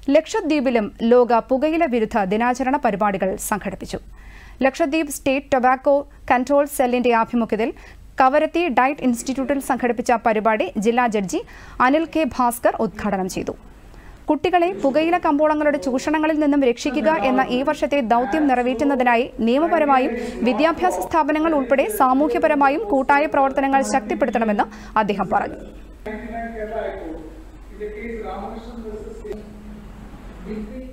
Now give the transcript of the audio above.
ലക്ഷദ്വീപിലും ലോക പുകയില വിരുദ്ധ ദിനാചരണ പരിപാടികൾ സംഘടിപ്പിച്ചു ലക്ഷദ്വീപ് സ്റ്റേറ്റ് ടൊബാക്കോ കൺട്രോൾ സെല്ലിന്റെ ആഭിമുഖ്യത്തിൽ കവരത്തി ഡയറ്റ് ഇൻസ്റ്റിറ്റ്യൂട്ടിൽ സംഘടിപ്പിച്ച പരിപാടി ജില്ലാ ജഡ്ജി അനിൽ കെ ഭാസ്കർ ഉദ്ഘാടനം ചെയ്തു കുട്ടികളെ പുകയില കമ്പോളങ്ങളുടെ ചൂഷണങ്ങളിൽ നിന്നും രക്ഷിക്കുക എന്ന ഈ വർഷത്തെ ദൗത്യം നിറവേറ്റുന്നതിനായി നിയമപരമായും വിദ്യാഭ്യാസ സ്ഥാപനങ്ങൾ ഉൾപ്പെടെ സാമൂഹ്യപരമായും കൂട്ടായ പ്രവർത്തനങ്ങൾ ശക്തിപ്പെടുത്തണമെന്ന് അദ്ദേഹം പറഞ്ഞു in the case Ramakrishnan versus between